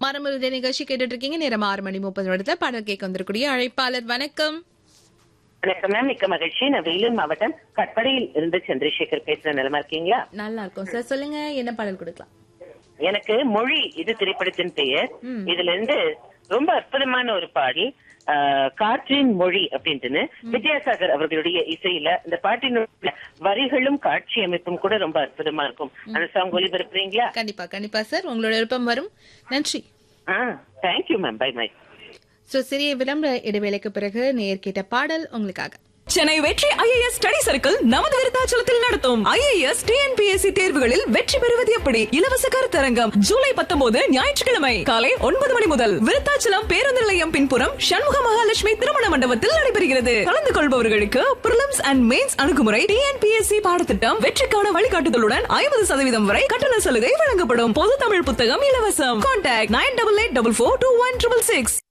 மரமருடைய நிகழ்ச்சி கேட்டுட்டு இருக்கீங்க நேரம் ஆறு மணி முப்பது நிமிடத்துல பாடல் கேட்க வந்திருக்கூடிய அழைப்பாளர் வணக்கம் வணக்கம் மேம் மிக்க மகிழ்ச்சி நான் வேலூர் மாவட்டம் கட்படையில் இருந்து சந்திரசேகர் பேசுற நிலமா இருக்கீங்களா நல்லா இருக்கும் சார் சொல்லுங்க என்ன பாடல் கொடுக்கலாம் எனக்கு மொழி இது திரைப்படத்தின் பெயர் இதுல இருந்து ரொம்ப அற்புதமான ஒரு பாடல் ஆஹ், காற்றின் மொழி அப்படின்ட்டுன்னு வித்யாசாகர் அவர்களுடைய இசையில இந்த பாட்டினுடைய வரிகளும் காட்சி அமைப்பும் கூட ரொம்ப அற்புதமா இருக்கும் அந்த சாங் ஒளிபரப்புறீங்களா கண்டிப்பா கண்டிப்பா சார் உங்களோட விருப்பம் வரும் நன்றி ஆ thank you ma'am bye bye so சிறிய விளம்பர இடைவேளைக்கு பிறகு நேர் கேட்ட பாடல் உங்களுக்காக சென்னை வெற்றி ஐஏஎஸ் ஸ்டடி சர்க்கிள் நமது விருத்தாச்சலத்தில் நடத்தும் ஐஏஎஸ் டிஎன்பிஎஸ்சி தேர்வுகளில் வெற்றி பெறுவது எப்படி இலவச கருத்தரங்கம் ஜூலை பத்தொன்பது ஞாயிற்றுக்கிழமை காலை ஒன்பது மணி முதல் விருத்தாச்சலம் பேருந்து நிலையம் பின்புறம் சண்முக மகாலட்சுமி திருமண மண்டபத்தில் நடைபெறுகிறது கலந்து கொள்பவர்களுக்கு பிரிலிம்ஸ் அண்ட் மெயின்ஸ் அணுகுமுறை டிஎன்பிஎஸ்சி பாடத்திட்டம் வெற்றிக்கான வழிகாட்டுதலுடன் ஐம்பது சதவீதம் வரை கட்டண சலுகை வழங்கப்படும் பொது தமிழ் புத்தகம் இலவசம் contact nine double eight double four two one triple six